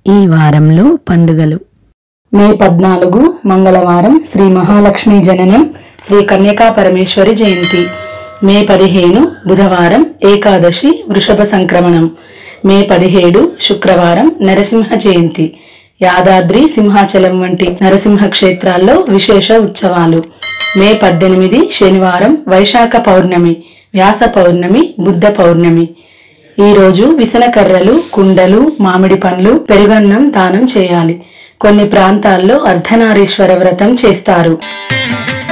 ఈ వారంలో పండుగలు మే పద్నాలుగు మంగళవారం శ్రీ మహాలక్ష్మి జననం శ్రీ కన్యకా పరమేశ్వరి జయంతి మే పదిహేను బుధవారం ఏకాదశి వృషభ సంక్రమణం మే పదిహేడు శుక్రవారం నరసింహ జయంతి యాదాద్రి సింహాచలం వంటి నరసింహ క్షేత్రాల్లో విశేష ఉత్సవాలు మే పద్దెనిమిది శనివారం వైశాఖ పౌర్ణమి వ్యాస పౌర్ణమి బుద్ధ పౌర్ణమి ఈ రోజు విసనకర్రలు కుండలు మామిడి పండ్లు పెరుగన్నం దానం చేయాలి కొన్ని ప్రాంతాల్లో అర్ధనారీశ్వర వ్రతం చేస్తారు